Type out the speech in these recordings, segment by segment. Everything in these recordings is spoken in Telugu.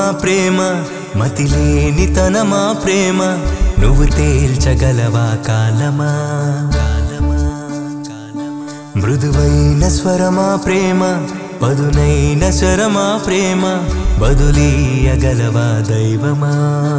ప్రేమ మతిలేని తనమా ప్రేమ నువ్వు తేల్చగలవా కాలమా మృదువైన స్వరమా ప్రేమ పదునైన స్వరమా ప్రేమ బదులీయగలవా దైవమా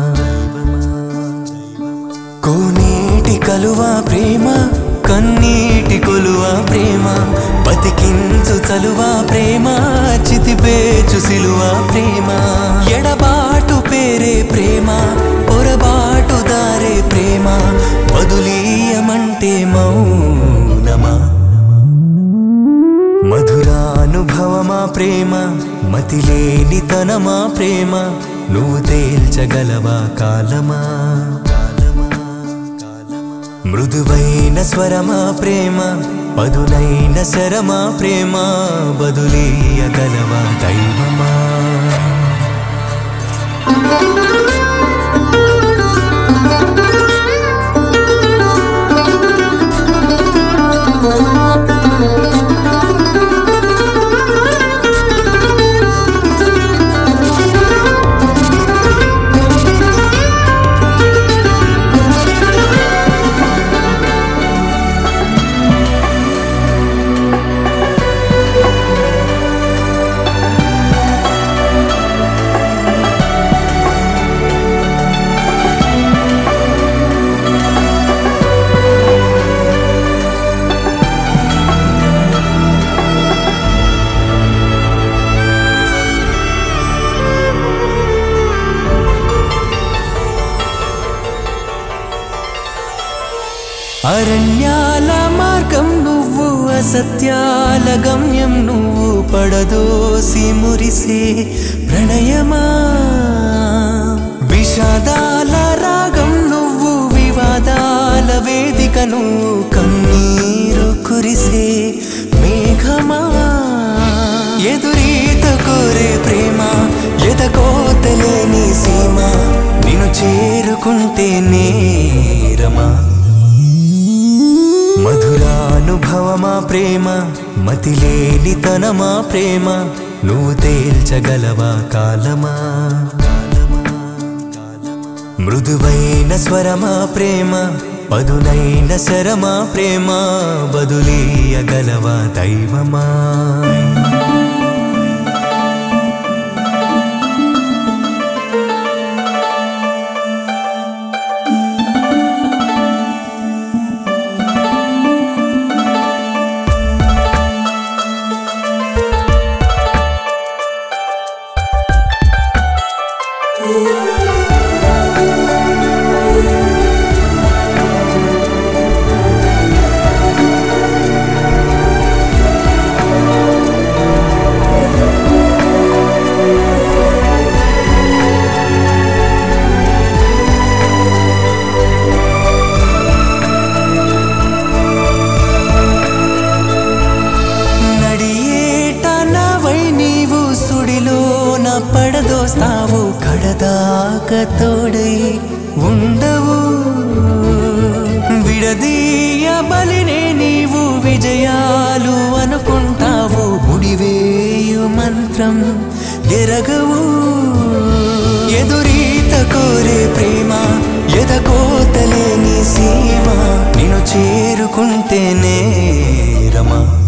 కోనేటి కలువా ప్రేమ కన్నీటి కొలువా ప్రేమ బతికించు చలువా ప్రేమ చితిపేచు సిలువా ప్రేమ ఎడబాటు పేరే ప్రేమ పొరబాటు దారే ప్రేమ వదులీయమంటే మౌనమా మధురానుభవమా ప్రేమ మతిలేని తనమా ప్రేమ నువ్వు తేల్చగలవా కాలమా మృదువైన స్వరమా ప్రేమ పదునైన శరమా ప్రేమ బదులీయగలవా దైవమా అరణ్యాల మార్గం నువ్వు అసత్యాల గమ్యం నువ్వు పడదోసి మురిసే ప్రణయమా విషాదాల రాగం నువ్వు వివాదాల వేదిక నువ్వు కన్నీరు కురిసే మేఘమా ఎదురీత కోరే ప్రేమ ఎదకోతలేని సీమ నిన్ను చేరుకుంటే నేరమా మధురానుభవమా ప్రేమ మతిలేని తనమా ప్రేమ నువ్వు తేల్చగలవా కాలమా మృదువైన స్వరమా ప్రేమ పదునైన శరమా ప్రేమ బదులీయగలవా దైవమా నడియేట నవై నీవు సుడిలోన పడదోస్తావు కడదాక తోడై ఉండవు విడదీయ బలినే నీవు విజయాలు అనుకుంటావు ముడివేయు మంత్రం ఎరగవు ఎదురీత కోరే ప్రేమ ఎదకోతలేని సీమ నిన్ను చేరుకుంటేనే రమా